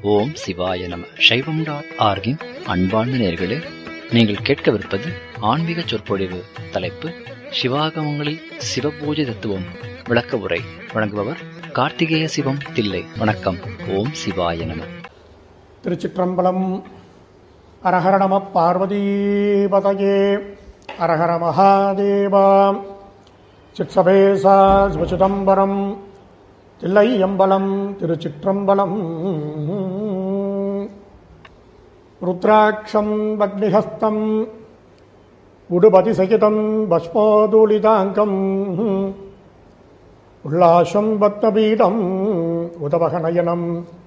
ஓம் சிவாய நம சைவம் டாட் ஆர்கின் அன்பார்ந்த நேர்களே நீங்கள் கேட்கவிருப்பது ஆன்மீக சொற்பொழிவு தலைப்பு சிவாகமங்களில் சிவபூஜை தத்துவம் விளக்க உரை வழங்குபவர் கார்த்திகேய சிவம் தில்லை வணக்கம் ஓம் சிவாய நம திருச்சிற்றம்பலம் அரஹர நம பார்வதீபதயே அரஹர மகாதேவா சிற்சபேசா சிவசிதம்பரம் தில்லையம்பலம் திருச்சிற்றம்பலம் ருத்ராட்சம் பக்னிஹஸ்தம் உடுபதி சகிதம் பஸ்மோதூலிதாங்கம் உல்லாசம் பத்மபீடம் உதவகநயனம்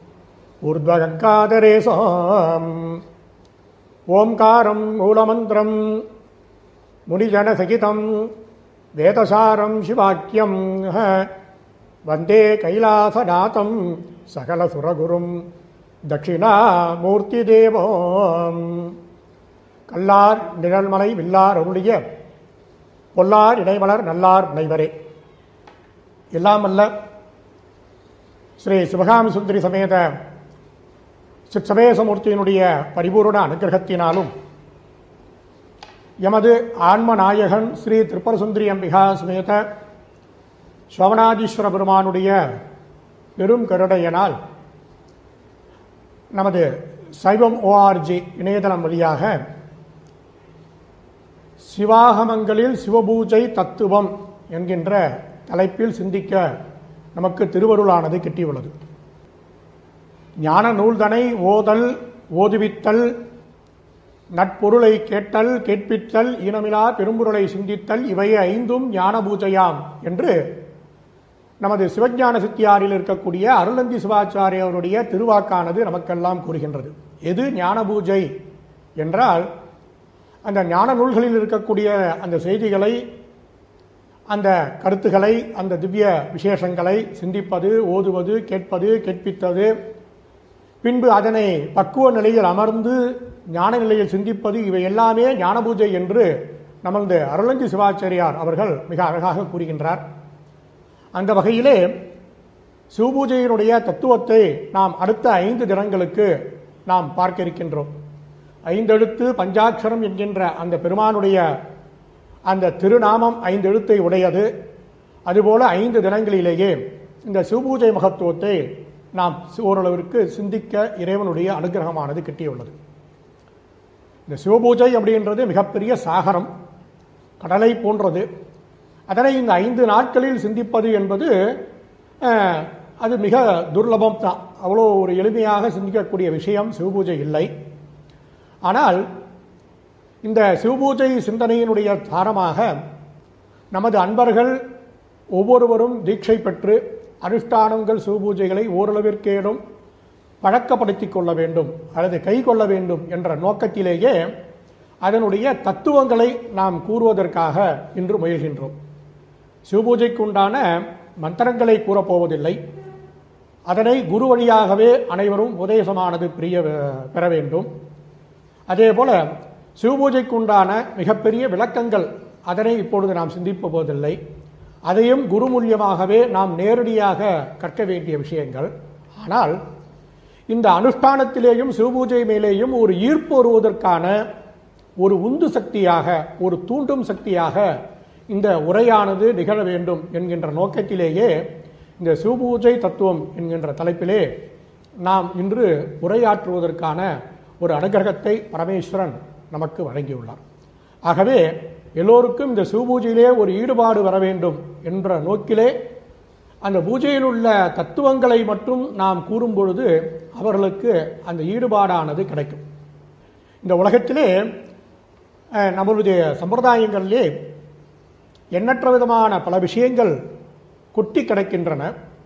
ऊर्ध्वगङ्गाधरेशाम् ओङ्कारम् मूलमन्त्रम् मुनिजनसहितम् वेदसारम् शिवाक्यम् ह वन्दे कैलासनाथम् सकलसुरगुरुम् தட்சிணாமூர்த்திதேவோ கல்லார் நிழல்மலை வில்லார் அருளிய பொல்லார் இடைமலர் நல்லார் முனைவரே எல்லாமல்ல ஸ்ரீ சிவகாமி சுந்தரி சமேத சிற்சமேசமூர்த்தியினுடைய பரிபூர்ண அனுகிரகத்தினாலும் எமது ஆன்ம நாயகன் ஸ்ரீ திருப்பரசுந்தரி அம்பிகா சுமேத சோமநாதீஸ்வர பெருமானுடைய பெரும் கருடையனால் நமது சைவம் ஓஆர்ஜி இணையதளம் வழியாக சிவாகமங்களில் சிவபூஜை தத்துவம் என்கின்ற தலைப்பில் சிந்திக்க நமக்கு திருவருளானது கிட்டியுள்ளது ஞான நூல்தனை ஓதல் ஓதுவித்தல் நட்பொருளை கேட்டல் கேட்பித்தல் ஈனமிலா பெரும்பொருளை சிந்தித்தல் இவை ஐந்தும் ஞான பூஜையாம் என்று நமது சிவஞான சித்தியாரில் இருக்கக்கூடிய அருளந்தி சிவாச்சாரிய அவருடைய திருவாக்கானது நமக்கெல்லாம் கூறுகின்றது எது ஞான பூஜை என்றால் அந்த ஞான நூல்களில் இருக்கக்கூடிய அந்த செய்திகளை அந்த கருத்துக்களை அந்த திவ்ய விசேஷங்களை சிந்திப்பது ஓதுவது கேட்பது கேட்பித்தது பின்பு அதனை பக்குவ நிலையில் அமர்ந்து ஞான நிலையில் சிந்திப்பது இவை எல்லாமே ஞான பூஜை என்று நமது அருளஞ்சி சிவாச்சாரியார் அவர்கள் மிக அழகாக கூறுகின்றார் அந்த வகையிலே சிவபூஜையினுடைய தத்துவத்தை நாம் அடுத்த ஐந்து தினங்களுக்கு நாம் பார்க்க இருக்கின்றோம் ஐந்தெழுத்து பஞ்சாட்சரம் என்கின்ற அந்த பெருமானுடைய அந்த திருநாமம் ஐந்து எழுத்தை உடையது அதுபோல ஐந்து தினங்களிலேயே இந்த சிவபூஜை மகத்துவத்தை நாம் ஓரளவிற்கு சிந்திக்க இறைவனுடைய அனுகிரகமானது கிட்டியுள்ளது இந்த சிவபூஜை அப்படின்றது மிகப்பெரிய சாகரம் கடலை போன்றது அதனை இந்த ஐந்து நாட்களில் சிந்திப்பது என்பது அது மிக துர்லபம் தான் அவ்வளோ ஒரு எளிமையாக சிந்திக்கக்கூடிய விஷயம் சிவபூஜை இல்லை ஆனால் இந்த சிவபூஜை சிந்தனையினுடைய தாரமாக நமது அன்பர்கள் ஒவ்வொருவரும் தீட்சை பெற்று அனுஷ்டானங்கள் சிவபூஜைகளை ஓரளவிற்கேனும் பழக்கப்படுத்திக் கொள்ள வேண்டும் அல்லது கை கொள்ள வேண்டும் என்ற நோக்கத்திலேயே அதனுடைய தத்துவங்களை நாம் கூறுவதற்காக இன்று முயல்கின்றோம் சிவபூஜைக்கு உண்டான மந்திரங்களை கூறப்போவதில்லை அதனை குரு வழியாகவே அனைவரும் உபதேசமானது பிரிய பெற வேண்டும் அதே போல சிவபூஜைக்கு உண்டான மிகப்பெரிய விளக்கங்கள் அதனை இப்பொழுது நாம் சிந்திப்ப போவதில்லை அதையும் குரு மூலியமாகவே நாம் நேரடியாக கற்க வேண்டிய விஷயங்கள் ஆனால் இந்த அனுஷ்டானத்திலேயும் சிவபூஜை மேலேயும் ஒரு ஈர்ப்பு வருவதற்கான ஒரு உந்து சக்தியாக ஒரு தூண்டும் சக்தியாக இந்த உரையானது நிகழ வேண்டும் என்கின்ற நோக்கத்திலேயே இந்த சிவபூஜை தத்துவம் என்கின்ற தலைப்பிலே நாம் இன்று உரையாற்றுவதற்கான ஒரு அனுகிரகத்தை பரமேஸ்வரன் நமக்கு வழங்கியுள்ளார் ஆகவே எல்லோருக்கும் இந்த சிவபூஜையிலே ஒரு ஈடுபாடு வர வேண்டும் என்ற நோக்கிலே அந்த பூஜையில் உள்ள தத்துவங்களை மட்டும் நாம் கூறும் பொழுது அவர்களுக்கு அந்த ஈடுபாடானது கிடைக்கும் இந்த உலகத்திலே நம்மளுடைய சம்பிரதாயங்களிலே எண்ணற்ற விதமான பல விஷயங்கள் கொட்டி கிடக்கின்றன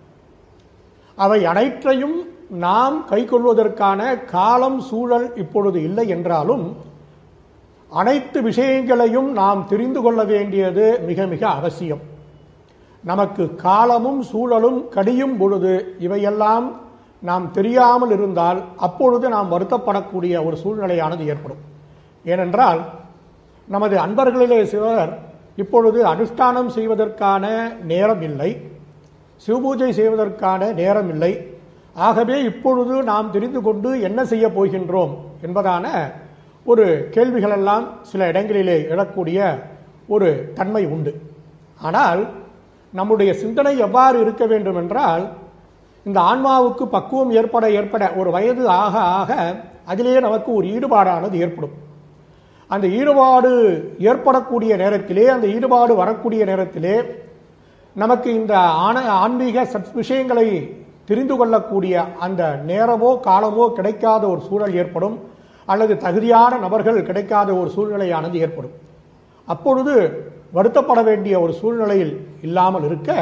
அவை அனைத்தையும் நாம் கைக்கொள்வதற்கான காலம் சூழல் இப்பொழுது இல்லை என்றாலும் அனைத்து விஷயங்களையும் நாம் தெரிந்து கொள்ள வேண்டியது மிக மிக அவசியம் நமக்கு காலமும் சூழலும் கடியும் பொழுது இவையெல்லாம் நாம் தெரியாமல் இருந்தால் அப்பொழுது நாம் வருத்தப்படக்கூடிய ஒரு சூழ்நிலையானது ஏற்படும் ஏனென்றால் நமது அன்பர்களிலே சிலர் இப்பொழுது அனுஷ்டானம் செய்வதற்கான நேரம் இல்லை சிவபூஜை செய்வதற்கான நேரம் இல்லை ஆகவே இப்பொழுது நாம் தெரிந்து கொண்டு என்ன செய்ய போகின்றோம் என்பதான ஒரு கேள்விகளெல்லாம் சில இடங்களிலே எழக்கூடிய ஒரு தன்மை உண்டு ஆனால் நம்முடைய சிந்தனை எவ்வாறு இருக்க வேண்டும் என்றால் இந்த ஆன்மாவுக்கு பக்குவம் ஏற்பட ஏற்பட ஒரு வயது ஆக ஆக அதிலேயே நமக்கு ஒரு ஈடுபாடானது ஏற்படும் அந்த ஈடுபாடு ஏற்படக்கூடிய நேரத்திலே அந்த ஈடுபாடு வரக்கூடிய நேரத்திலே நமக்கு இந்த ஆன ஆன்மீக சத் விஷயங்களை தெரிந்து கொள்ளக்கூடிய அந்த நேரமோ காலமோ கிடைக்காத ஒரு சூழல் ஏற்படும் அல்லது தகுதியான நபர்கள் கிடைக்காத ஒரு சூழ்நிலையானது ஏற்படும் அப்பொழுது வருத்தப்பட வேண்டிய ஒரு சூழ்நிலையில் இல்லாமல் இருக்க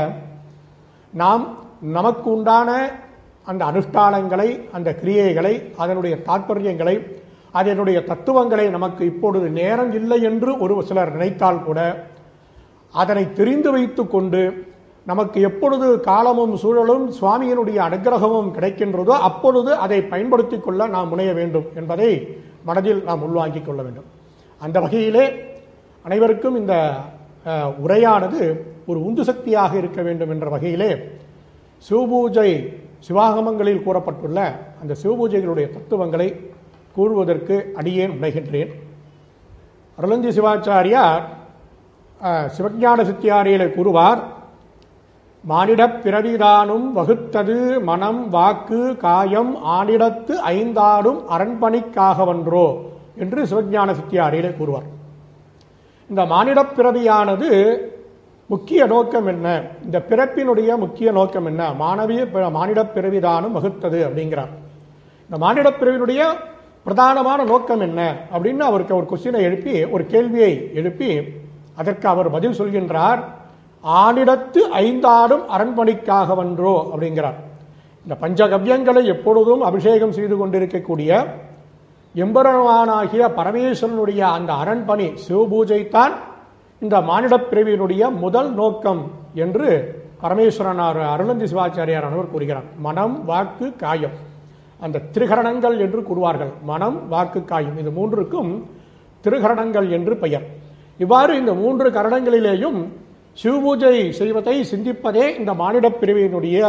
நாம் நமக்கு உண்டான அந்த அனுஷ்டானங்களை அந்த கிரியைகளை அதனுடைய தாற்பயங்களை அதனுடைய தத்துவங்களை நமக்கு இப்பொழுது நேரம் இல்லை என்று ஒரு சிலர் நினைத்தால் கூட அதனை தெரிந்து வைத்துக் கொண்டு நமக்கு எப்பொழுது காலமும் சூழலும் சுவாமியினுடைய அனுகிரகமும் கிடைக்கின்றதோ அப்பொழுது அதை பயன்படுத்திக் கொள்ள நாம் முனைய வேண்டும் என்பதை மனதில் நாம் உள்வாங்கிக் கொள்ள வேண்டும் அந்த வகையிலே அனைவருக்கும் இந்த அஹ், உரையானது ஒரு உந்து சக்தியாக இருக்க வேண்டும் என்ற வகையிலே சிவபூஜை சிவாகமங்களில் கூறப்பட்டுள்ள அந்த சிவபூஜைகளுடைய தத்துவங்களை கூறுவதற்கு அடியேன் முனைகின்றேன் அருளந்தி சிவாச்சாரியார் அஹ், சிவஞான சித்தியாரியிலே கூறுவார் மானிடப் பிறவிதானும் வகுத்தது மனம் வாக்கு காயம் ஆனிடத்து ஐந்தாடும் அரண்பணிக்காகவன்றோ என்று சிவஞான சித்தியாரியிலே கூறுவார் இந்த மானிடப் பிறவியானது முக்கிய நோக்கம் என்ன இந்த பிறப்பினுடைய முக்கிய நோக்கம் என்ன மாணவிய பி- மானிடப் பிறவிதானும் வகுத்தது அப்படிங்கிறார் இந்த மானிடப் பிறவினுடைய பிரதானமான நோக்கம் என்ன அப்படின்னு அவருக்கு ஒரு கொஸ்டினை எழுப்பி ஒரு கேள்வியை எழுப்பி அதற்கு அவர் பதில் சொல்கின்றார் ஆனிடத்து ஐந்தாடும் அரண்மனைக்காகவன்றோ அப்படிங்கிறார் இந்த பஞ்சகவ்யங்களை எப்பொழுதும் அபிஷேகம் செய்து கொண்டிருக்கக்கூடிய எம்பெருமானாகிய பரமேஸ்வரனுடைய அந்த அரண்பணி சிவபூஜை தான் இந்த மானிடப் பிறவியினுடைய முதல் நோக்கம் என்று பரமேஸ்வரனார் அருளந்தி சிவாச்சாரியார் அனைவர் கூறுகிறார் மனம் வாக்கு காயம் அந்த திருகரணங்கள் என்று கூறுவார்கள் மனம் வாக்கு காயம் இது மூன்றுக்கும் திருகரணங்கள் என்று பெயர் இவ்வாறு இந்த மூன்று கரணங்களிலேயும் சிவபூஜை செய்வதை சிந்திப்பதே இந்த மானிடப் பிரிவினுடைய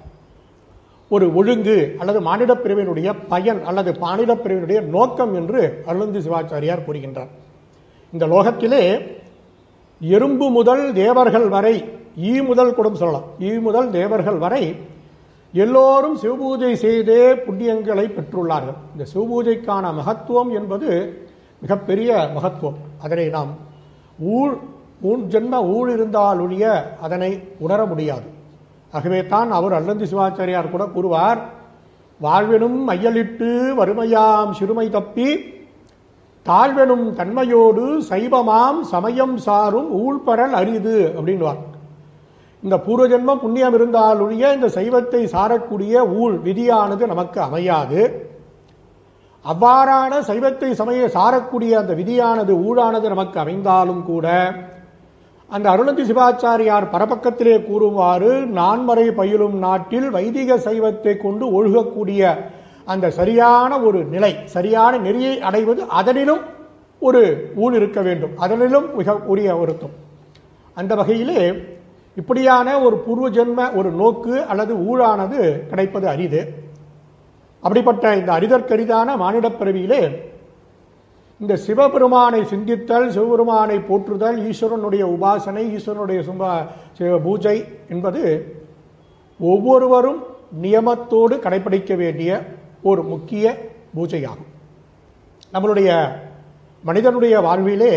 ஒரு ஒழுங்கு அல்லது மானிடப் பிரிவினுடைய பயன் அல்லது மானிடப் பிரிவினுடைய நோக்கம் என்று அருளந்தி சிவாச்சாரியார் கூறுகின்றார் இந்த லோகத்திலே எறும்பு முதல் தேவர்கள் வரை ஈ முதல் கூட சொல்லலாம் ஈ முதல் தேவர்கள் வரை எல்லோரும் சிவபூஜை செய்தே புண்ணியங்களை பெற்றுள்ளார்கள் இந்த சிவபூஜைக்கான மகத்துவம் என்பது மிகப்பெரிய மகத்துவம் அதனை நாம் ஊழ் ஊன் ஜென்ம ஊழ் இருந்தால் ஒழிய அதனை உணர முடியாது ஆகவே தான் அவர் அல்லந்தி சிவாச்சாரியார் கூட கூறுவார் வாழ்வெனும் மையலிட்டு வறுமையாம் சிறுமை தப்பி தாழ்வெனும் தன்மையோடு சைவமாம் சமயம் சாரும் ஊழ்பரல் அரிது அப்படின்வார் இந்த பூர்வ ஜென்மம் புண்ணியம் இருந்தால் ஒழிய இந்த சைவத்தை சாரக்கூடிய ஊழ் விதியானது நமக்கு அமையாது அவ்வாறான சைவத்தை சமய சாரக்கூடிய அந்த விதியானது ஊழானது நமக்கு அமைந்தாலும் கூட அந்த அருணந்தி சிவாச்சாரியார் பரபக்கத்திலே கூறுவாறு நான்மறை பயிலும் நாட்டில் வைதிக சைவத்தை கொண்டு ஒழுகக்கூடிய அந்த சரியான ஒரு நிலை சரியான நெறியை அடைவது அதனிலும் ஒரு ஊழ் இருக்க வேண்டும் அதனிலும் மிக உரிய ஒருத்தம் அந்த வகையிலே இப்படியான ஒரு பூர்வ ஜென்ம ஒரு நோக்கு அல்லது ஊழானது கிடைப்பது அரிது அப்படிப்பட்ட இந்த அரிதற்கரிதான மானிடப் பிறவியிலே இந்த சிவபெருமானை சிந்தித்தல் சிவபெருமானை போற்றுதல் ஈஸ்வரனுடைய உபாசனை ஈஸ்வரனுடைய சும்ப சிவ பூஜை என்பது ஒவ்வொருவரும் நியமத்தோடு கடைபிடிக்க வேண்டிய ஒரு முக்கிய பூஜையாகும் நம்மளுடைய மனிதனுடைய வாழ்விலே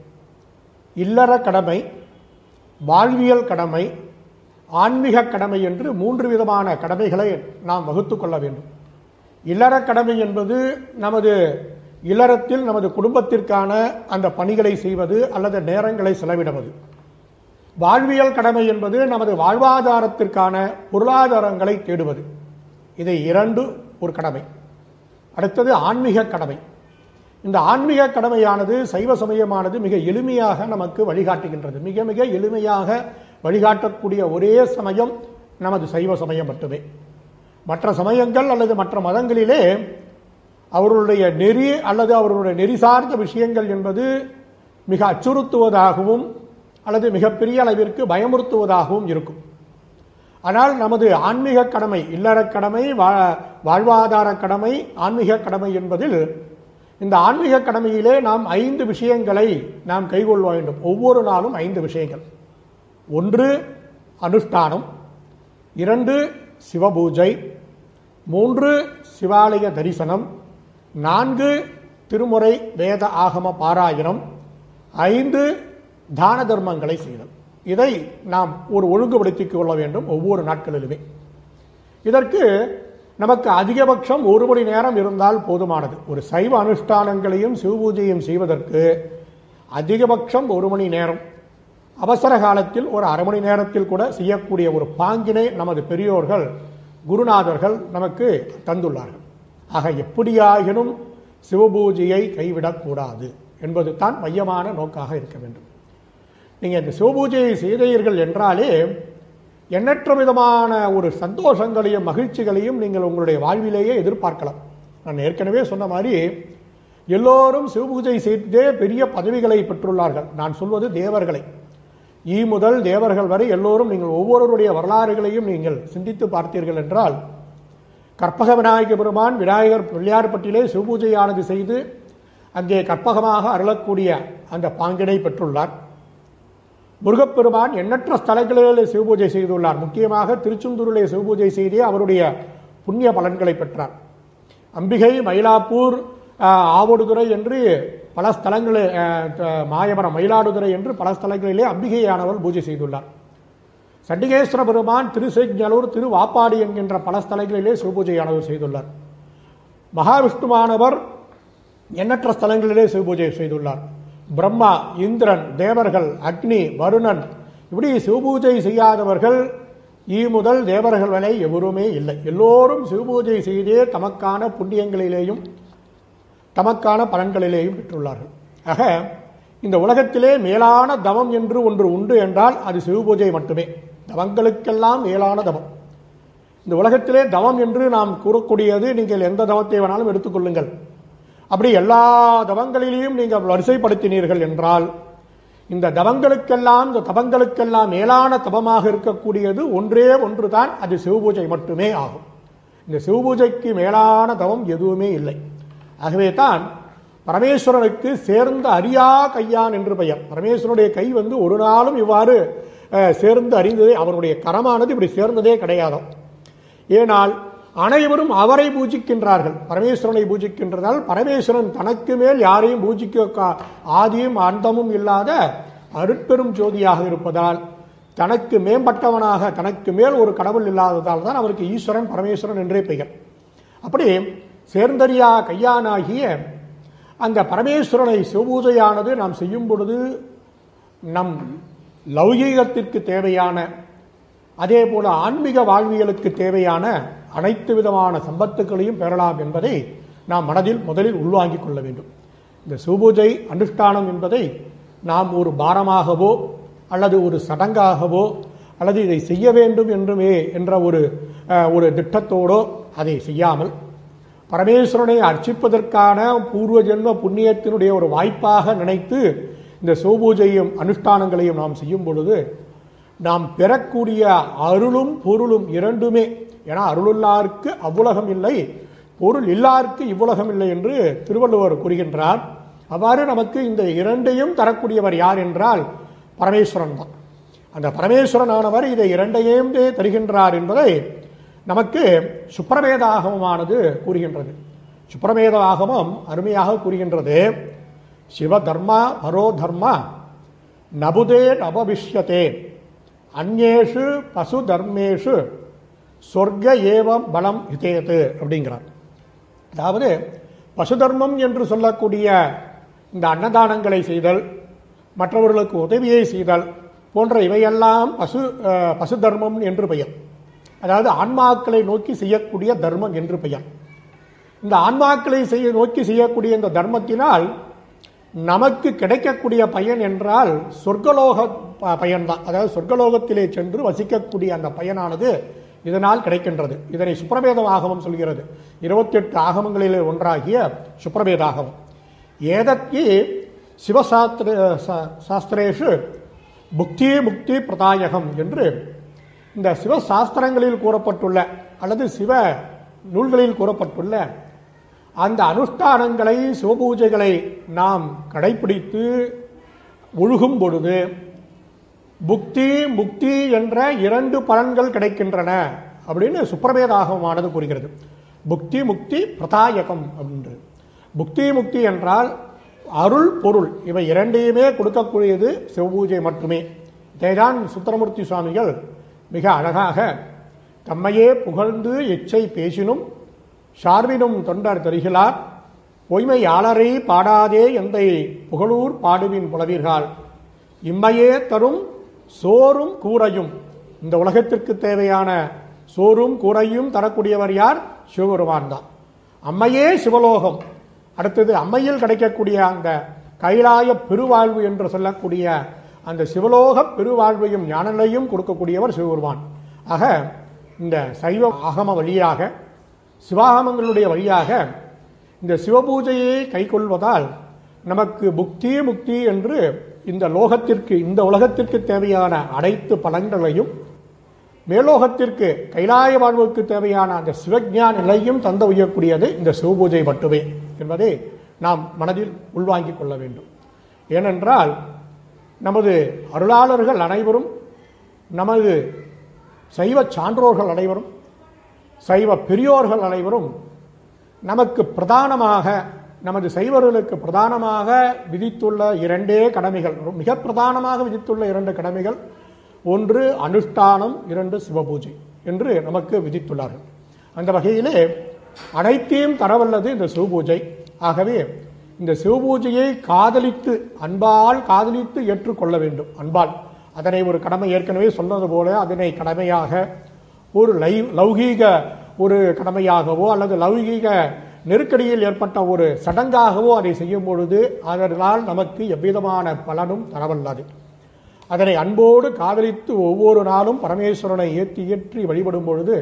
இல்லற கடமை வாழ்வியல் கடமை ஆன்மீக கடமை என்று மூன்று விதமான கடமைகளை நாம் வகுத்து கொள்ள வேண்டும் இல்லற கடமை என்பது நமது இல்லறத்தில் நமது குடும்பத்திற்கான அந்த பணிகளை செய்வது அல்லது நேரங்களை செலவிடுவது வாழ்வியல் கடமை என்பது நமது வாழ்வாதாரத்திற்கான பொருளாதாரங்களை தேடுவது இதை இரண்டு ஒரு கடமை அடுத்தது ஆன்மீக கடமை இந்த ஆன்மீக கடமையானது சைவ சமயமானது மிக எளிமையாக நமக்கு வழிகாட்டுகின்றது மிக மிக எளிமையாக வழிகாட்டக்கூடிய ஒரே சமயம் நமது சைவ சமயம் மட்டுமே மற்ற சமயங்கள் அல்லது மற்ற மதங்களிலே அவர்களுடைய நெறி அல்லது அவர்களுடைய நெறி சார்ந்த விஷயங்கள் என்பது மிக அச்சுறுத்துவதாகவும் அல்லது மிகப்பெரிய அளவிற்கு பயமுறுத்துவதாகவும் இருக்கும் ஆனால் நமது ஆன்மீக கடமை இல்லற கடமை வா- வாழ்வாதார கடமை ஆன்மீக கடமை என்பதில் இந்த ஆன்மீக கடமையிலே நாம் ஐந்து விஷயங்களை நாம் கைக்கொள்ள வேண்டும் ஒவ்வொரு நாளும் ஐந்து விஷயங்கள் ஒன்று அனுஷ்டானம் இரண்டு சிவபூஜை மூன்று சிவாலய தரிசனம் நான்கு திருமுறை வேத ஆகம பாராயணம் ஐந்து தான தர்மங்களை செய்தல் இதை நாம் ஒரு ஒழுங்குபடுத்திக் கொள்ள வேண்டும் ஒவ்வொரு நாட்களிலுமே இதற்கு நமக்கு அதிகபட்சம் ஒரு மணி நேரம் இருந்தால் போதுமானது ஒரு சைவ அனுஷ்டானங்களையும் சிவபூஜையும் செய்வதற்கு அதிகபட்சம் ஒரு மணி நேரம் அவசர காலத்தில் ஒரு அரை மணி நேரத்தில் கூட செய்யக்கூடிய ஒரு பாங்கினை நமது பெரியோர்கள் குருநாதர்கள் நமக்கு தந்துள்ளார்கள் ஆக எப்படியாயினும் சிவபூஜையை கைவிடக்கூடாது என்பது தான் மையமான நோக்காக இருக்க வேண்டும் நீங்கள் இந்த சிவபூஜையை செய்தீர்கள் என்றாலே எண்ணற்ற விதமான ஒரு சந்தோஷங்களையும் மகிழ்ச்சிகளையும் நீங்கள் உங்களுடைய வாழ்விலேயே எதிர்பார்க்கலாம் நான் ஏற்கனவே சொன்ன மாதிரி எல்லோரும் சிவபூஜை செய்தே பெரிய பதவிகளை பெற்றுள்ளார்கள் நான் சொல்வது தேவர்களை ஈ முதல் தேவர்கள் வரை எல்லோரும் நீங்கள் ஒவ்வொருவருடைய வரலாறுகளையும் நீங்கள் சிந்தித்து பார்த்தீர்கள் என்றால் கற்பக விநாயக பெருமான் விநாயகர் பிள்ளையார்பட்டியிலே சிவபூஜையானது செய்து அங்கே கற்பகமாக அருளக்கூடிய அந்த பாங்கினை பெற்றுள்ளார் முருகப்பெருமான் எண்ணற்ற ஸ்தலங்களிலே சிவபூஜை செய்துள்ளார் முக்கியமாக திருச்செந்தூரிலே சிவபூஜை செய்தே அவருடைய புண்ணிய பலன்களை பெற்றார் அம்பிகை மயிலாப்பூர் ஆஹ், ஆவடுதுறை என்று பல ஸ்தலங்களில் ஆஹ், த- மாயவரம் மயிலாடுதுறை என்று பல ஸ்தலங்களிலே அம்பிகையானவர் பூஜை செய்துள்ளார் சண்டிகேஸ்வர பெருமான் திருசெஞ்சலூர் திரு வாப்பாடி என்கின்ற பல ஸ்தலங்களிலே சிவபூஜையானவர் செய்துள்ளார் மகாவிஷ்ணுவானவர் எண்ணற்ற ஸ்தலங்களிலே சிவபூஜை செய்துள்ளார் பிரம்மா இந்திரன் தேவர்கள் அக்னி வருணன் இப்படி சிவபூஜை செய்யாதவர்கள் ஈ முதல் தேவர்கள் வரை எவருமே இல்லை எல்லோரும் சிவபூஜை செய்தே தமக்கான புண்ணியங்களிலேயும் தமக்கான பலன்களிலேயும் பெற்றுள்ளார்கள் ஆக இந்த உலகத்திலே மேலான தவம் என்று ஒன்று உண்டு என்றால் அது சிவபூஜை மட்டுமே தவங்களுக்கெல்லாம் மேலான தவம் இந்த உலகத்திலே தவம் என்று நாம் கூறக்கூடியது நீங்கள் எந்த தவத்தை வேணாலும் எடுத்துக்கொள்ளுங்கள் அப்படி எல்லா தவங்களிலேயும் நீங்கள் வரிசைப்படுத்தினீர்கள் என்றால் இந்த தவங்களுக்கெல்லாம் இந்த தவங்களுக்கெல்லாம் மேலான தவமாக இருக்கக்கூடியது ஒன்றே ஒன்றுதான் அது சிவபூஜை மட்டுமே ஆகும் இந்த சிவபூஜைக்கு மேலான தவம் எதுவுமே இல்லை ஆகவே தான் பரமேஸ்வரனுக்கு சேர்ந்த அறியா கையான் என்று பெயர் பரமேஸ்வரனுடைய கை வந்து ஒரு நாளும் இவ்வாறு அஹ், சேர்ந்து அறிந்ததே அவருடைய கரமானது இப்படி சேர்ந்ததே கிடையாதாம் ஏனால் அனைவரும் அவரை பூஜிக்கின்றார்கள் பரமேஸ்வரனை பூஜிக்கின்றதால் பரமேஸ்வரன் தனக்கு மேல் யாரையும் பூஜிக்க கா- ஆதியும் அந்தமும் இல்லாத அருட்பெரும் ஜோதியாக இருப்பதால் தனக்கு மேம்பட்டவனாக தனக்கு மேல் ஒரு கடவுள் இல்லாததால் தான் அவருக்கு ஈஸ்வரன் பரமேஸ்வரன் என்றே பெயர் அப்படி சேர்ந்தறியா கையானாகிய அந்த பரமேஸ்வரனை சிவபூஜையானது நாம் செய்யும் பொழுது நம் லௌகீகத்திற்கு தேவையான அதே போல ஆன்மீக வாழ்வியலுக்கு தேவையான அனைத்து விதமான சம்பத்துக்களையும் பெறலாம் என்பதை நாம் மனதில் முதலில் உள்வாங்கிக் கொள்ள வேண்டும் இந்த சிவபூஜை அனுஷ்டானம் என்பதை நாம் ஒரு பாரமாகவோ அல்லது ஒரு சடங்காகவோ அல்லது இதை செய்ய வேண்டும் என்றுமே என்ற ஒரு அஹ், ஒரு திட்டத்தோடோ அதை செய்யாமல் பரமேஸ்வரனை அர்ச்சிப்பதற்கான பூர்வ ஜென்ம புண்ணியத்தினுடைய ஒரு வாய்ப்பாக நினைத்து இந்த சிவபூஜையும் அனுஷ்டானங்களையும் நாம் செய்யும் பொழுது நாம் பெறக்கூடிய அருளும் பொருளும் இரண்டுமே ஏன்னா அருளுள்ளாருக்கு அவ்வுலகம் இல்லை பொருள் இல்லாருக்கு இவ்வுலகம் இல்லை என்று திருவள்ளுவர் கூறுகின்றார் அவ்வாறு நமக்கு இந்த இரண்டையும் தரக்கூடியவர் யார் என்றால் பரமேஸ்வரன் தான் அந்த பரமேஸ்வரனானவர் இதை இரண்டையும் தருகின்றார் என்பதை நமக்கு சுப்பிரமேத ஆகமமானது கூறுகின்றது சுப்பிரமேத ஆகமம் அருமையாக கூறுகின்றது சிவ தர்மா பரோ தர்மா நபுதே நபவிஷ்யத்தே அந்நேஷு பசு தர்மேஷு சொர்க்க ஏவம் பலம் ஹிதேது அப்படிங்கிறார் அதாவது பசு தர்மம் என்று சொல்லக்கூடிய இந்த அன்னதானங்களை செய்தல் மற்றவர்களுக்கு உதவியை செய்தல் போன்ற இவையெல்லாம் பசு அஹ், பசு தர்மம் என்று பெயர் அதாவது ஆன்மாக்களை நோக்கி செய்யக்கூடிய தர்மம் என்று பெயர் இந்த ஆன்மாக்களை செய்ய நோக்கி செய்யக்கூடிய இந்த தர்மத்தினால் நமக்கு கிடைக்கக்கூடிய பயன் என்றால் சொர்க்கலோக ப- பயன்தான் அதாவது சொர்க்கலோகத்திலே சென்று வசிக்கக்கூடிய அந்த பயனானது இதனால் கிடைக்கின்றது இதனை சுப்பிரமேத ஆகமம் சொல்கிறது இருபத்தெட்டு ஆகமங்களிலே ஒன்றாகிய சுப்பிரமேத ஆகமம் ஏதற்கு சிவசாஸ்திர சா- சாஸ்திரேஷு புக்தி முக்தி பிரதாயகம் என்று இந்த சிவ சாஸ்திரங்களில் கூறப்பட்டுள்ள அல்லது சிவ நூல்களில் கூறப்பட்டுள்ள அந்த அனுஷ்டானங்களை சிவபூஜைகளை நாம் கடைபிடித்து ஒழுகும் பொழுது புக்தி முக்தி என்ற இரண்டு பலன்கள் கிடைக்கின்றன அப்படின்னு சுப்பிரமேதாகமானது கூறுகிறது புக்தி முக்தி பிரதாயகம் அப்படின்றது புக்தி முக்தி என்றால் அருள் பொருள் இவை இரண்டையுமே கொடுக்கக்கூடியது சிவபூஜை மட்டுமே இதைதான் சுந்தரமூர்த்தி சுவாமிகள் மிக அழகாக தம்மையே புகழ்ந்து எச்சை பேசினும் ஷார்வினும் தொண்டர் தருகிறார் பொய்மையாளரை பாடாதே எந்தை புகழூர் பாடுவின் புலவீர்கள் இம்மையே தரும் சோறும் கூரையும் இந்த உலகத்திற்கு தேவையான சோறும் கூரையும் தரக்கூடியவர் யார் சிவபெருமான் தான் அம்மையே சிவலோகம் அடுத்தது அம்மையில் கிடைக்கக்கூடிய அந்த கைலாய பெருவாழ்வு என்று சொல்லக்கூடிய அந்த சிவலோக பெருவாழ்வையும் ஞானங்களையும் கொடுக்கக்கூடியவர் சிவபெருமான் ஆக இந்த சைவ ஆகம வழியாக சிவாகமங்களுடைய வழியாக இந்த சிவபூஜையை கைக்கொள்வதால் நமக்கு புக்தி முக்தி என்று இந்த லோகத்திற்கு இந்த உலகத்திற்கு தேவையான அனைத்து பலன்களையும் மேலோகத்திற்கு கைலாய வாழ்வுக்கு தேவையான அந்த சிவஞான நிலையும் தந்த உயரக்கூடியது இந்த சிவபூஜை மட்டுமே என்பதை நாம் மனதில் உள்வாங்கிக் கொள்ள வேண்டும் ஏனென்றால் நமது அருளாளர்கள் அனைவரும் நமது சைவ சான்றோர்கள் அனைவரும் சைவ பெரியோர்கள் அனைவரும் நமக்கு பிரதானமாக நமது சைவர்களுக்கு பிரதானமாக விதித்துள்ள இரண்டே கடமைகள் மிக பிரதானமாக விதித்துள்ள இரண்டு கடமைகள் ஒன்று அனுஷ்டானம் இரண்டு சிவபூஜை என்று நமக்கு விதித்துள்ளார்கள் அந்த வகையிலே அனைத்தையும் தரவல்லது இந்த சிவபூஜை ஆகவே இந்த சிவபூஜையை காதலித்து அன்பால் காதலித்து ஏற்றுக்கொள்ள வேண்டும் அன்பால் அதனை ஒரு கடமை ஏற்கனவே சொன்னது போல அதனை கடமையாக ஒரு லை லௌகீக ஒரு கடமையாகவோ அல்லது லௌகீக நெருக்கடியில் ஏற்பட்ட ஒரு சடங்காகவோ அதை செய்யும் பொழுது அதனால் நமக்கு எவ்விதமான பலனும் தரவல்லாது அதனை அன்போடு காதலித்து ஒவ்வொரு நாளும் பரமேஸ்வரனை ஏற்றி ஏற்றி வழிபடும் பொழுது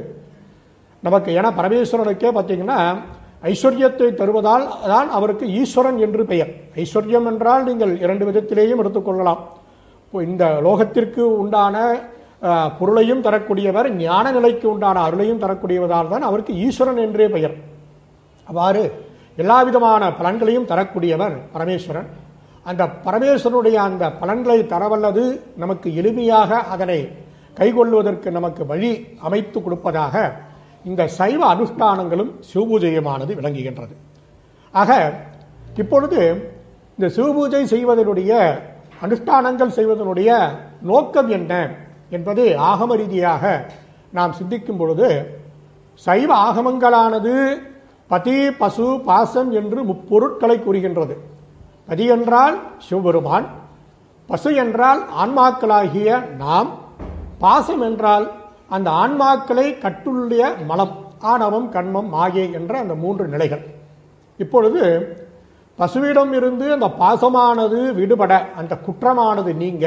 நமக்கு ஏன்னா பரமேஸ்வரனுக்கே பார்த்தீங்கன்னா ஐஸ்வர்யத்தை தருவதால் தான் அவருக்கு ஈஸ்வரன் என்று பெயர் ஐஸ்வர்யம் என்றால் நீங்கள் இரண்டு விதத்திலேயும் எடுத்துக்கொள்ளலாம் இப்போ இந்த லோகத்திற்கு உண்டான அஹ், பொருளையும் தரக்கூடியவர் ஞான நிலைக்கு உண்டான அருளையும் தரக்கூடியவதால் தான் அவருக்கு ஈஸ்வரன் என்றே பெயர் அவ்வாறு எல்லா விதமான பலன்களையும் தரக்கூடியவர் பரமேஸ்வரன் அந்த பரமேஸ்வரனுடைய அந்த பலன்களை தரவல்லது நமக்கு எளிமையாக அதனை கைகொள்வதற்கு நமக்கு வழி அமைத்து கொடுப்பதாக இந்த சைவ அனுஷ்டானங்களும் சிவபூஜையுமானது விளங்குகின்றது ஆக இப்பொழுது இந்த சிவபூஜை செய்வதனுடைய அனுஷ்டானங்கள் செய்வதனுடைய நோக்கம் என்ன என்பது ஆகம ரீதியாக நாம் சிந்திக்கும் பொழுது சைவ ஆகமங்களானது பதி பசு பாசம் என்று முப்பொருட்களை கூறுகின்றது பதி என்றால் சிவபெருமான் பசு என்றால் ஆன்மாக்களாகிய நாம் பாசம் என்றால் அந்த ஆன்மாக்களை கட்டுள்ள மலம் ஆணவம் கண்மம் மாயை என்ற அந்த மூன்று நிலைகள் இப்பொழுது பசுவிடம் இருந்து அந்த பாசமானது விடுபட அந்த குற்றமானது நீங்க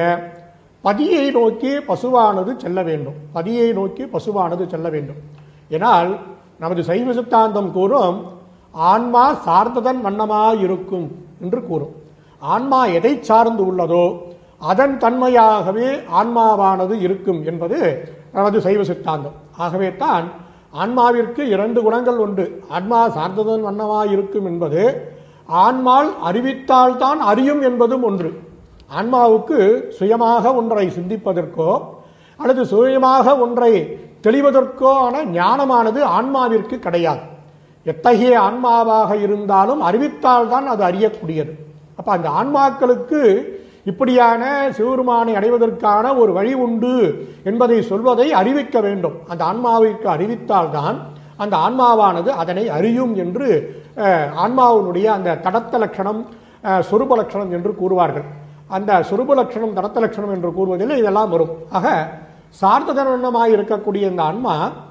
பதியை நோக்கி பசுவானது செல்ல வேண்டும் பதியை நோக்கி பசுவானது செல்ல வேண்டும் ஏனால் நமது சைவ சித்தாந்தம் கூறும் ஆன்மா சார்ந்ததன் வண்ணமாயிருக்கும் என்று கூறும் ஆன்மா எதை சார்ந்து உள்ளதோ அதன் தன்மையாகவே ஆன்மாவானது இருக்கும் என்பது நமது சைவ சித்தாந்தம் ஆகவே தான் ஆன்மாவிற்கு இரண்டு குணங்கள் உண்டு ஆன்மா சார்ந்ததன் வண்ணமாயிருக்கும் என்பது ஆன்மால் அறிவித்தால்தான் அறியும் என்பதும் ஒன்று ஆன்மாவுக்கு சுயமாக ஒன்றை சிந்திப்பதற்கோ அல்லது சுயமாக ஒன்றை தெளிவதற்கோ ஆன ஞானமானது ஆன்மாவிற்கு கிடையாது எத்தகைய ஆன்மாவாக இருந்தாலும் அறிவித்தால்தான் அது அறியக்கூடியது அப்ப அந்த ஆன்மாக்களுக்கு இப்படியான சிவருமானை அடைவதற்கான ஒரு வழி உண்டு என்பதை சொல்வதை அறிவிக்க வேண்டும் அந்த ஆன்மாவிற்கு அறிவித்தால்தான் அந்த ஆன்மாவானது அதனை அறியும் என்று அஹ், ஆன்மாவினுடைய அந்த தடத்த லட்சணம் அஹ், சொரூப லட்சணம் என்று கூறுவார்கள் அந்த சொரூப லட்சணம் தடத்த லட்சணம் என்று கூறுவதில் இதெல்லாம் வரும் ஆக சார்ந்ததனமாய் இருக்கக்கூடிய இந்த ஆன்மா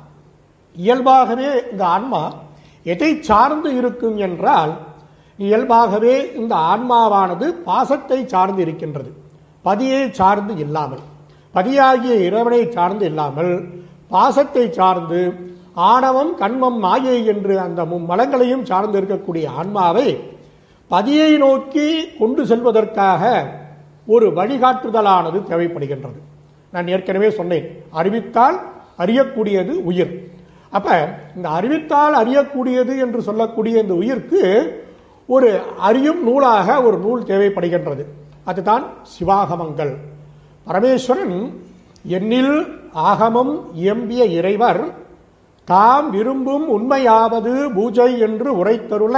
இயல்பாகவே இந்த ஆன்மா எதை சார்ந்து இருக்கும் என்றால் இயல்பாகவே இந்த ஆன்மாவானது பாசத்தை சார்ந்து இருக்கின்றது பதியை சார்ந்து இல்லாமல் பதியாகிய இறைவனை சார்ந்து இல்லாமல் பாசத்தை சார்ந்து ஆணவம் கண்மம் மாயை என்று அந்த மும்மலங்களையும் சார்ந்து இருக்கக்கூடிய ஆன்மாவை பதியை நோக்கி கொண்டு செல்வதற்காக ஒரு வழிகாட்டுதலானது தேவைப்படுகின்றது நான் ஏற்கனவே சொன்னேன் அறிவித்தால் அறியக்கூடியது உயிர் அப்ப இந்த அறிவித்தால் அறியக்கூடியது என்று சொல்லக்கூடிய இந்த உயிர்க்கு ஒரு அறியும் நூலாக ஒரு நூல் தேவைப்படுகின்றது அதுதான் சிவாகமங்கள் பரமேஸ்வரன் எண்ணில் ஆகமம் இயம்பிய இறைவர் தாம் விரும்பும் உண்மையாவது பூஜை என்று உரைத்தருள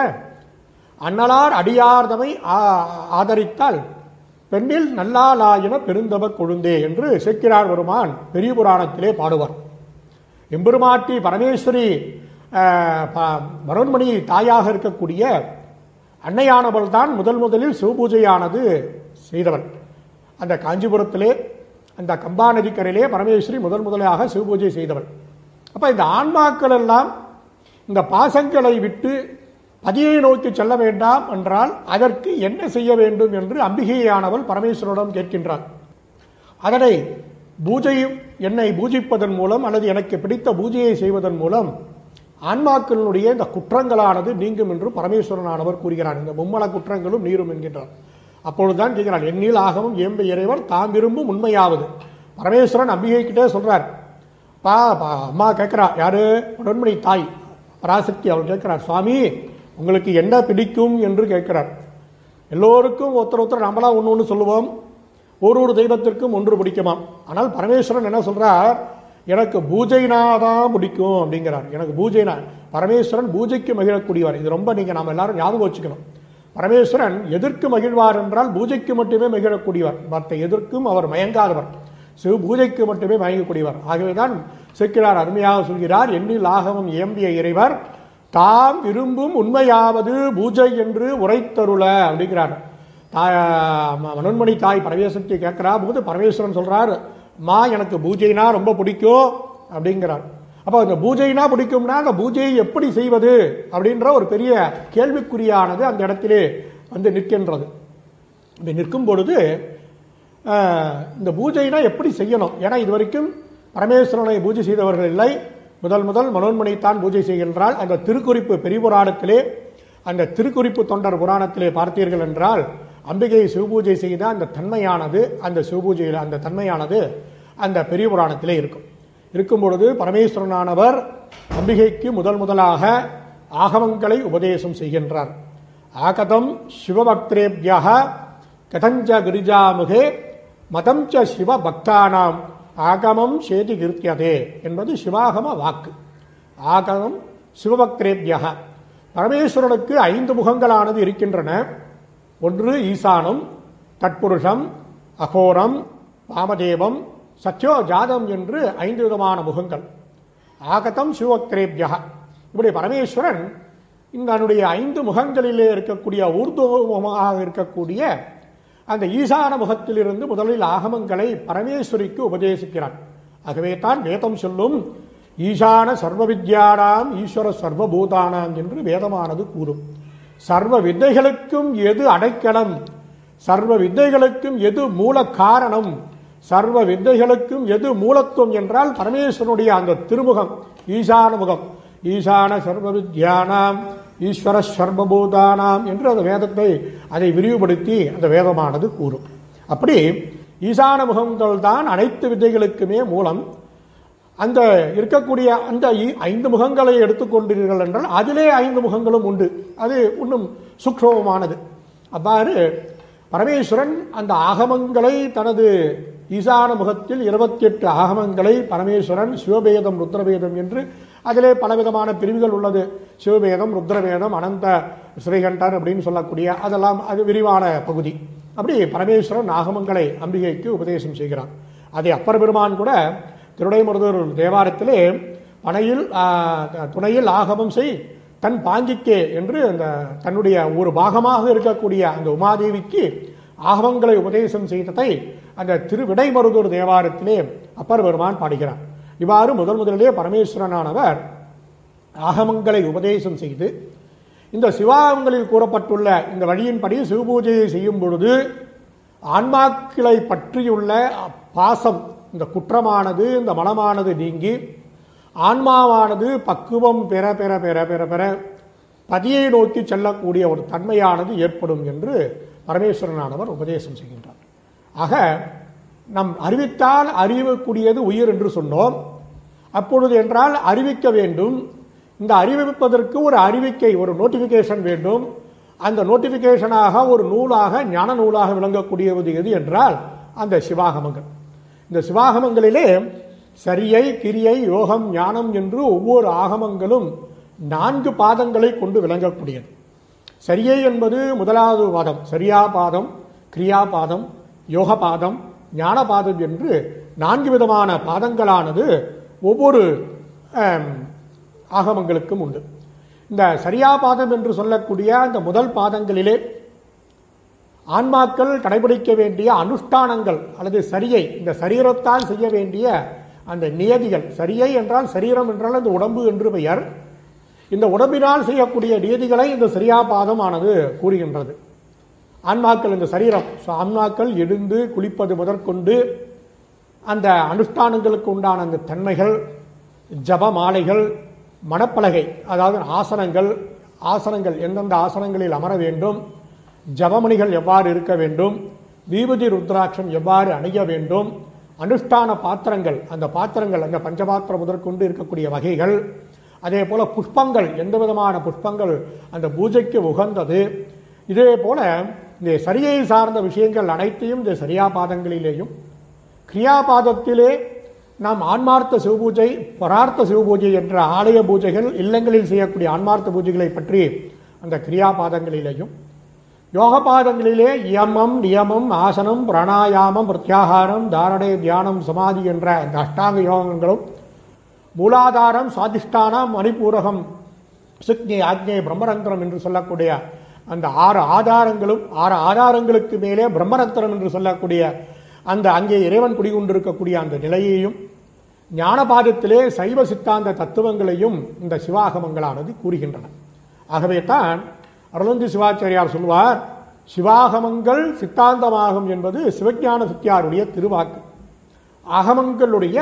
அன்னலார் அடியார்தமை ஆ- ஆதரித்தால் பெண்ணில் நல்லாலாயின பெருந்தவ கொழுந்தே என்று சேக்கிரார் பெருமான் பெரிய புராணத்திலே பாடுவார் எம்பெருமாட்டி பரமேஸ்வரி ஆஹ், ப- மனோன்மணி தாயாக இருக்கக்கூடிய அன்னையானவள் தான் முதல் முதலில் சிவபூஜையானது செய்தவள் அந்த காஞ்சிபுரத்திலே அந்த கம்பா நதிக்கரையிலே பரமேஸ்வரி முதல் முதலாக சிவபூஜை செய்தவள் அப்ப இந்த ஆன்மாக்கள் எல்லாம் இந்த பாசங்களை விட்டு பதியை நோக்கி செல்ல வேண்டாம் என்றால் அதற்கு என்ன செய்ய வேண்டும் என்று அம்பிகையானவள் பரமேஸ்வரிடம் கேட்கின்றாள் அதனை பூஜையும் என்னை பூஜிப்பதன் மூலம் அல்லது எனக்கு பிடித்த பூஜையை செய்வதன் மூலம் ஆன்மாக்களுடைய இந்த குற்றங்களானது நீங்கும் என்று பரமேஸ்வரனானவர் கூறுகிறார் இந்த மும்மல குற்றங்களும் நீரும் என்கின்றார் அப்பொழுதுதான் கேட்கிறார் எண்ணில் ஆகவும் ஏம்ப இறைவர் தாம் விரும்பும் உண்மையாவது பரமேஸ்வரன் அம்பிகை கிட்டே சொல்றார் பா பா, அம்மா கேட்கிறா யாரு உடன்மணி தாய் பராசக்தி அவர் கேட்கிறார் சுவாமி உங்களுக்கு என்ன பிடிக்கும் என்று கேட்கிறார் எல்லோருக்கும் ஒருத்தர் ஒருத்தர் நம்மளா ஒன்று ஒன்று சொல்லுவோம் ஒரு ஒரு தெய்வத்திற்கும் ஒன்று பிடிக்குமாம் ஆனால் பரமேஸ்வரன் என்ன சொல்றார் எனக்கு பூஜைனா தான் பிடிக்கும் அப்படிங்கிறார் எனக்கு பூஜைனா பரமேஸ்வரன் பூஜைக்கு மகிழக்கூடியவர் இது ரொம்ப நீங்க நாம எல்லாரும் ஞாபகம் வச்சுக்கணும் பரமேஸ்வரன் எதற்கு மகிழ்வார் என்றால் பூஜைக்கு மட்டுமே மகிழக்கூடியவர் மற்ற எதற்கும் அவர் மயங்காதவர் சிவ பூஜைக்கு மட்டுமே மயங்கக்கூடியவர் ஆகவேதான் சேக்கிரார் அருமையாக சொல்கிறார் எண்ணில் ஆகமம் ஏம்பிய இறைவர் தாம் விரும்பும் உண்மையாவது பூஜை என்று உரைத்தருள அப்படிங்கிறார் தாய் ம- மனோன்மணி தாய் பரமேஸ்வரத்தை கேட்கிறா போது பரமேஸ்வரன் சொல்றார் மா எனக்கு பூஜைனா ரொம்ப பிடிக்கும் அப்படிங்கிறார் அப்போ இந்த பூஜைனா பிடிக்கும்னா அந்த பூஜையை எப்படி செய்வது அப்படின்ற ஒரு பெரிய கேள்விக்குறியானது அந்த இடத்திலே வந்து நிற்கின்றது இப்படி நிற்கும் பொழுது ஆஹ், இந்த பூஜைனா எப்படி செய்யணும் ஏன்னா இது வரைக்கும் பரமேஸ்வரனை பூஜை செய்தவர்கள் இல்லை முதல் முதல் மனோன்மணித்தான் பூஜை செய்கின்றால் அந்த திருக்குறிப்பு பெரிய புராணத்திலே அந்த திருக்குறிப்பு தொண்டர் புராணத்திலே பார்த்தீர்கள் என்றால் அம்பிகை சிவபூஜை செய்த அந்த தன்மையானது அந்த சிவபூஜையில் அந்த தன்மையானது அந்த பெரிய புராணத்திலே இருக்கும் இருக்கும் பொழுது பரமேஸ்வரனானவர் அம்பிகைக்கு முதல் முதலாக ஆகமங்களை உபதேசம் செய்கின்றார் ஆகதம் சிவபக்திரேபியா கதஞ்ச கிரிஜாமுகே மதம் ச சிவ பக்தானாம் ஆகமம் சேதி கீர்த்தியதே என்பது சிவாகம வாக்கு ஆகமம் சிவபக்திரேபியா பரமேஸ்வரனுக்கு ஐந்து முகங்களானது இருக்கின்றன ஒன்று ஈசானம் தட்புருஷம் அகோரம் வாமதேவம் சத்யோ ஜாதம் என்று ஐந்து விதமான முகங்கள் ஆகதம் சிவபக்திரேபியா இப்படி பரமேஸ்வரன் இந்த தன்னுடைய ஐந்து முகங்களிலே இருக்கக்கூடிய ஊர்துவமாக இருக்கக்கூடிய அந்த ஈசான முகத்திலிருந்து முதலில் ஆகமங்களை பரமேஸ்வரிக்கு உபதேசிக்கிறான் ஆகவே தான் வேதம் சொல்லும் ஈசான சர்வ வித்யானாம் ஈஸ்வர சர்வபூதானாம் என்று வேதமானது கூறும் சர்வ வித்தைகளுக்கும் எது அடைக்கலம் சர்வ வித்தைகளுக்கும் எது மூல காரணம் சர்வ வித்தைகளுக்கும் எது மூலத்துவம் என்றால் பரமேஸ்வரனுடைய அந்த திருமுகம் ஈசான முகம் ஈசான சர்வ வித்யானாம் ஈஸ்வர சர்வபூதானாம் என்று அந்த வேதத்தை அதை விரிவுபடுத்தி அந்த வேதமானது கூறும் அப்படி ஈசான முகங்கள் தான் அனைத்து வித்தைகளுக்குமே மூலம் அந்த இருக்கக்கூடிய அந்த ஐ- ஐந்து முகங்களை எடுத்துக்கொண்டீர்கள் என்றால் அதிலே ஐந்து முகங்களும் உண்டு அது இன்னும் சூக்ஷமமானது அவ்வாறு பரமேஸ்வரன் அந்த ஆகமங்களை தனது ஈசான முகத்தில் இருபத்தி எட்டு ஆகமங்களை பரமேஸ்வரன் சிவபேதம் ருத்ரபேதம் என்று அதிலே பலவிதமான பிரிவுகள் உள்ளது சிவபேதம் ருத்ரவேதம் அனந்த ஸ்ரீகண்டன் அப்படின்னு சொல்லக்கூடிய அதெல்லாம் அது விரிவான பகுதி அப்படி பரமேஸ்வரன் ஆகமங்களை அம்பிகைக்கு உபதேசம் செய்கிறான் அதை அப்பர் பெருமான் கூட திருடைமருதூர் தேவாரத்திலே பனையில் ஆ, துணையில் ஆகமம் செய் தன் பாங்கிக்கே என்று அந்த தன்னுடைய ஒரு பாகமாக இருக்கக்கூடிய அந்த உமாதேவிக்கு ஆகமங்களை உபதேசம் செய்ததை அந்த திருவிடைமருதூர் தேவாரத்திலே அப்பர் பெருமான் பாடுகிறார் இவ்வாறு முதல் முதலிலே பரமேஸ்வரனானவர் ஆகமங்களை உபதேசம் செய்து இந்த சிவாகமங்களில் கூறப்பட்டுள்ள இந்த வழியின்படி சிவபூஜையை செய்யும் பொழுது ஆன்மாக்களை பற்றியுள்ள பாசம் இந்த குற்றமானது இந்த மனமானது நீங்கி ஆன்மாவானது பக்குவம் பெற பெற பெற பெற பெற பதியை நோக்கி செல்லக்கூடிய ஒரு தன்மையானது ஏற்படும் என்று பரமேஸ்வரனானவர் உபதேசம் செய்கின்றார் ஆக நம் அறிவித்தால் அறியக்கூடியது உயிர் என்று சொன்னோம் அப்பொழுது என்றால் அறிவிக்க வேண்டும் இந்த அறிவிப்பதற்கு ஒரு அறிவிக்கை ஒரு நோட்டிபிகேஷன் வேண்டும் அந்த நோட்டிபிகேஷனாக ஒரு நூலாக ஞான நூலாக விளங்கக்கூடியது எது என்றால் அந்த சிவாகமங்கள் இந்த சிவாகமங்களிலே சரியை கிரியை யோகம் ஞானம் என்று ஒவ்வொரு ஆகமங்களும் நான்கு பாதங்களை கொண்டு விளங்கக்கூடியது சரியை என்பது முதலாவது பாதம் சரியா பாதம் கிரியா பாதம் யோக பாதம் ஞான பாதம் என்று நான்கு விதமான பாதங்களானது ஒவ்வொரு ஆம், ஆகமங்களுக்கும் உண்டு இந்த சரியா பாதம் என்று சொல்லக்கூடிய அந்த முதல் பாதங்களிலே ஆன்மாக்கள் கடைபிடிக்க வேண்டிய அனுஷ்டானங்கள் அல்லது சரியை இந்த சரீரத்தால் செய்ய வேண்டிய அந்த நியதிகள் சரியை என்றால் சரீரம் என்றால் அந்த உடம்பு என்று பெயர் இந்த உடம்பினால் செய்யக்கூடிய நியதிகளை இந்த சரியா பாதம் ஆனது கூறுகின்றது ஆன்மாக்கள் இந்த சரீரம் ஸோ ஆன்மாக்கள் எழுந்து குளிப்பது முதற்கொண்டு அந்த அனுஷ்டானங்களுக்கு உண்டான அந்த தன்மைகள் ஜப மாலைகள் மணப்பலகை அதாவது ஆசனங்கள் ஆசனங்கள் எந்தெந்த ஆசனங்களில் அமர வேண்டும் ஜபமணிகள் எவ்வாறு இருக்க வேண்டும் விபூதி ருத்ராட்சம் எவ்வாறு அணிய வேண்டும் அனுஷ்டான பாத்திரங்கள் அந்த பாத்திரங்கள் அந்த பஞ்சபாத்திரம் முதற்கொண்டு இருக்கக்கூடிய வகைகள் அதே போல புஷ்பங்கள் எந்த விதமான புஷ்பங்கள் அந்த பூஜைக்கு உகந்தது இதே போல இந்த சரியை சார்ந்த விஷயங்கள் அனைத்தையும் இந்த சரியா பாதங்களிலேயும் கிரியாபாதத்திலே நாம் ஆன்மார்த்த சிவபூஜை பரார்த்த சிவபூஜை என்ற ஆலய பூஜைகள் இல்லங்களில் செய்யக்கூடிய ஆன்மார்த்த பூஜைகளை பற்றி அந்த கிரியாபாதங்களிலேயும் யோக பாதங்களிலே யமம் நியமம் ஆசனம் பிராணாயாமம் பிரத்யாகாரம் தாரணை தியானம் சமாதி என்ற அந்த அஷ்டாங்க யோகங்களும் மூலாதாரம் சுவாதிஷ்டானம் மணிப்பூரகம் சிக்ஞை ஆக்ஞை பிரம்மரந்திரம் என்று சொல்லக்கூடிய அந்த ஆறு ஆதாரங்களும் ஆறு ஆதாரங்களுக்கு மேலே பிரம்மரந்திரம் என்று சொல்லக்கூடிய அந்த அங்கே இறைவன் குடிகொண்டிருக்கக்கூடிய அந்த நிலையையும் ஞானபாதத்திலே சைவ சித்தாந்த தத்துவங்களையும் இந்த சிவாகமங்களானது கூறுகின்றன ஆகவே தான் அருளந்தி சிவாச்சாரியார் சொல்வார் சிவாகமங்கள் சித்தாந்தமாகும் என்பது சிவஞான சித்தியாருடைய திருவாக்கு அகமங்களுடைய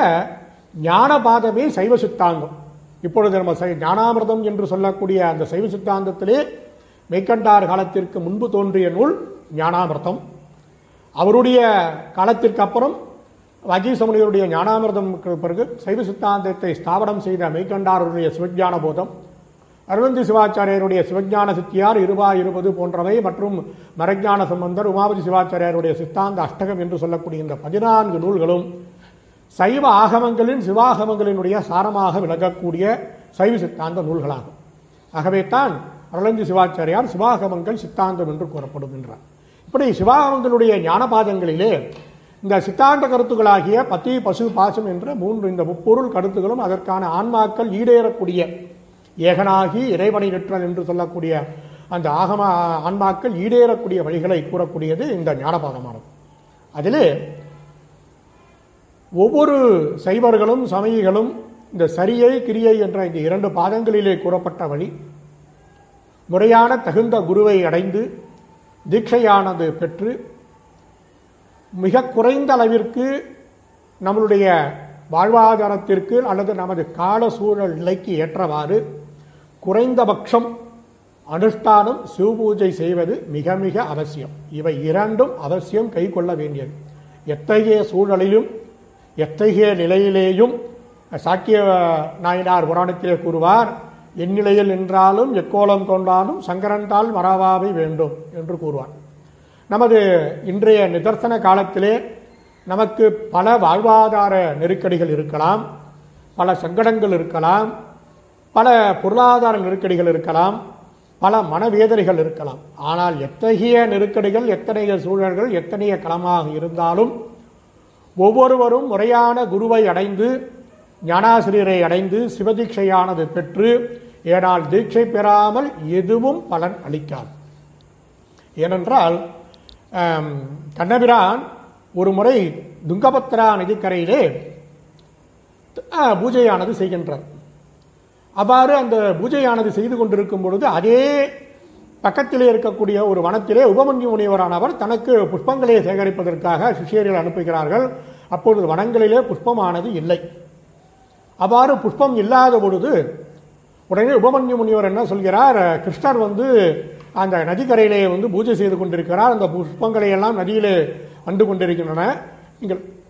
ஞானபாதமே சைவ சித்தாந்தம் இப்பொழுது நம்ம சை- ஞானாமிர்தம் என்று சொல்லக்கூடிய அந்த சைவ சித்தாந்தத்திலே மெய்கண்டார் காலத்திற்கு முன்பு தோன்றிய நூல் ஞானாமிர்தம் அவருடைய காலத்திற்கு அப்புறம் வஜீசமுனியருடைய ஞானாமிர்தம் பிறகு சைவ சித்தாந்தத்தை ஸ்தாபனம் செய்த மெய்கண்டாருடைய சிவஞான போதம் அருளந்தி சிவாச்சாரியருடைய சிவஞான சித்தியார் இருபா இருபது போன்றவை மற்றும் மரஞான சம்பந்தர் உமாபதி சிவாச்சாரியருடைய சித்தாந்த அஷ்டகம் என்று சொல்லக்கூடிய இந்த பதினான்கு நூல்களும் சைவ ஆகமங்களின் சிவாகமங்களினுடைய சாரமாக விளங்கக்கூடிய சைவ சித்தாந்த நூல்களாகும் ஆகவே தான் அருளந்தி சிவாச்சாரியார் சிவாகமங்கள் சித்தாந்தம் என்று கூறப்படும் என்றார் இப்படி சிவாகமங்களுடைய ஞானபாதங்களிலே இந்த சித்தாந்த கருத்துக்களாகிய பத்தி பசு பாசம் என்ற மூன்று இந்த முப்பொருள் கருத்துகளும் அதற்கான ஆன்மாக்கள் ஈடேறக்கூடிய ஏகனாகி இறைவனை நிற்றல் என்று சொல்லக்கூடிய அந்த ஆகம ஆன்மாக்கள் ஈடேறக்கூடிய வழிகளை கூறக்கூடியது இந்த ஞானபாதமானது அதிலே ஒவ்வொரு சைவர்களும் சமயிகளும் இந்த சரியை கிரியை என்ற இந்த இரண்டு பாதங்களிலே கூறப்பட்ட வழி முறையான தகுந்த குருவை அடைந்து தீட்சையானது பெற்று மிக குறைந்த அளவிற்கு நம்மளுடைய வாழ்வாதாரத்திற்கு அல்லது நமது கால சூழல் நிலைக்கு ஏற்றவாறு குறைந்தபட்சம் அனுஷ்டானம் சிவபூஜை செய்வது மிக மிக அவசியம் இவை இரண்டும் அவசியம் கை கொள்ள வேண்டியது எத்தகைய சூழலிலும் எத்தகைய நிலையிலேயும் சாக்கிய நாயனார் புராணத்திலே கூறுவார் எந்நிலையில் நின்றாலும் எக்கோலம் கொண்டாலும் சங்கரன்தால் மறவாவை வேண்டும் என்று கூறுவார் நமது இன்றைய நிதர்சன காலத்திலே நமக்கு பல வாழ்வாதார நெருக்கடிகள் இருக்கலாம் பல சங்கடங்கள் இருக்கலாம் பல பொருளாதார நெருக்கடிகள் இருக்கலாம் பல மனவேதனைகள் இருக்கலாம் ஆனால் எத்தகைய நெருக்கடிகள் எத்தனைய சூழல்கள் எத்தனைய களமாக இருந்தாலும் ஒவ்வொருவரும் முறையான குருவை அடைந்து ஞானாசிரியரை அடைந்து சிவதீட்சையானது பெற்று ஏனால் தீட்சை பெறாமல் எதுவும் பலன் அளிக்காது ஏனென்றால் ஆம், கண்ணபிரான் ஒரு முறை துங்கபத்ரா நதிக்கரையிலே ஆ, பூஜையானது செய்கின்றார் அவ்வாறு அந்த பூஜையானது செய்து கொண்டிருக்கும் பொழுது அதே பக்கத்திலே இருக்கக்கூடிய ஒரு வனத்திலே உபமன்யு முனிவரானவர் தனக்கு புஷ்பங்களை சேகரிப்பதற்காக சிஷியர்கள் அனுப்புகிறார்கள் அப்பொழுது வனங்களிலே புஷ்பமானது இல்லை அவ்வாறு புஷ்பம் இல்லாத பொழுது உடனே உபமன்யு முனிவர் என்ன சொல்கிறார் கிருஷ்ணர் வந்து அந்த நதிக்கரையிலே வந்து பூஜை செய்து கொண்டிருக்கிறார் அந்த புஷ்பங்களை எல்லாம் நதியிலே வந்து கொண்டிருக்கின்றன நீங்கள்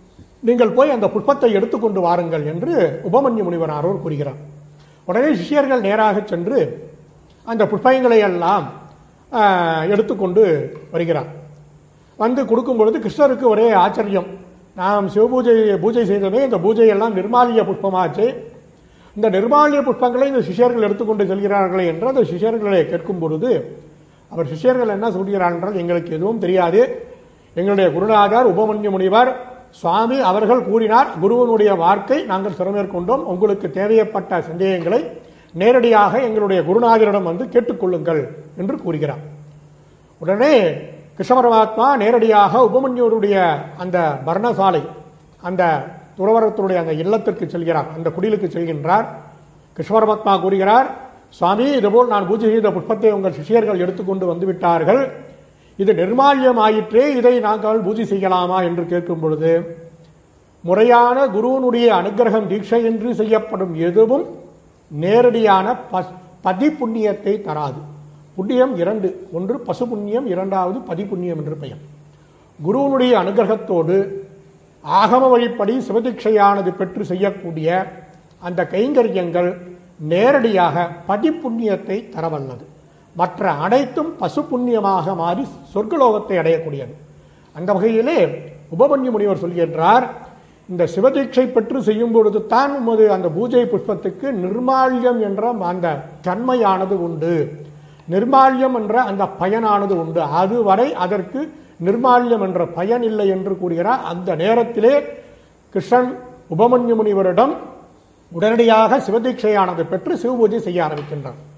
நீங்கள் போய் அந்த புஷ்பத்தை எடுத்துக்கொண்டு வாருங்கள் என்று உபமன்யு முனிவனாரோர் கூறுகிறார் உடனே சிஷ்யர்கள் நேராக சென்று அந்த புஷ்பங்களை எல்லாம் ஆஹ், எடுத்துக்கொண்டு வருகிறார் வந்து கொடுக்கும் பொழுது கிருஷ்ணருக்கு ஒரே ஆச்சரியம் நாம் சிவபூஜை பூஜை செய்தமே இந்த பூஜையெல்லாம் நிர்மாலிய புஷ்பமாச்சு இந்த நிர்மாலிய புஷ்பங்களை இந்த சிஷ்யர்கள் எடுத்துக்கொண்டு செல்கிறார்களே என்று அந்த சிஷ்யர்களை கேட்கும் பொழுது அவர் சிஷ்யர்கள் என்ன சொல்கிறார்கள் என்றால் எங்களுக்கு எதுவும் தெரியாது எங்களுடைய குருநாதர் உபமன்யு முனிவர் சுவாமி அவர்கள் கூறினார் குருவனுடைய வார்த்தை நாங்கள் சிறமேற்கொண்டோம் உங்களுக்கு தேவைப்பட்ட சந்தேகங்களை நேரடியாக எங்களுடைய குருநாதரிடம் வந்து கேட்டுக்கொள்ளுங்கள் என்று கூறுகிறார் உடனே கிருஷ்ண பரமாத்மா நேரடியாக உபமன்யூருடைய அந்த பர்ணசாலை அந்த துறவரத்துடைய அந்த இல்லத்திற்கு செல்கிறார் அந்த குடிலுக்கு செல்கின்றார் கிருஷ்ண பரமாத்மா கூறுகிறார் சுவாமி இதுபோல் நான் பூஜை செய்த புஷ்பத்தை உங்கள் சிஷ்யர்கள் எடுத்துக்கொண்டு வந்து விட்டார்கள் இது நிர்மால்யம் ஆயிற்றே இதை நாங்கள் பூஜை செய்யலாமா என்று கேட்கும் பொழுது முறையான குருவனுடைய அனுக்கிரகம் தீட்சை என்று செய்யப்படும் எதுவும் நேரடியான பஸ்- பதி புண்ணியத்தை தராது புண்ணியம் இரண்டு ஒன்று பசு புண்ணியம் இரண்டாவது பதி புண்ணியம் என்று பெயர் குருவனுடைய அனுகிரகத்தோடு ஆகம வழிப்படி சிவதீட்சையானது பெற்று செய்யக்கூடிய அந்த கைங்கரியங்கள் நேரடியாக பதி புண்ணியத்தை தரவல்லது மற்ற அனைத்தும் பசு புண்ணியமாக மாறி சொர்க்கலோகத்தை அடையக்கூடியது அந்த வகையிலே உபமன்யு முனிவர் சொல்கின்றார் இந்த சிவதீட்சை பெற்று செய்யும் பொழுது தான் உமது அந்த பூஜை புஷ்பத்துக்கு நிர்மால்யம் என்ற அந்த தன்மையானது உண்டு நிர்மால்யம் என்ற அந்த பயனானது உண்டு அதுவரை அதற்கு நிர்மால்யம் என்ற பயன் இல்லை என்று கூறுகிறார் அந்த நேரத்திலே கிருஷ்ணன் உபமன்யு முனிவரிடம் உடனடியாக சிவதீட்சையானது பெற்று சிவபூஜை செய்ய ஆரம்பிக்கின்றான்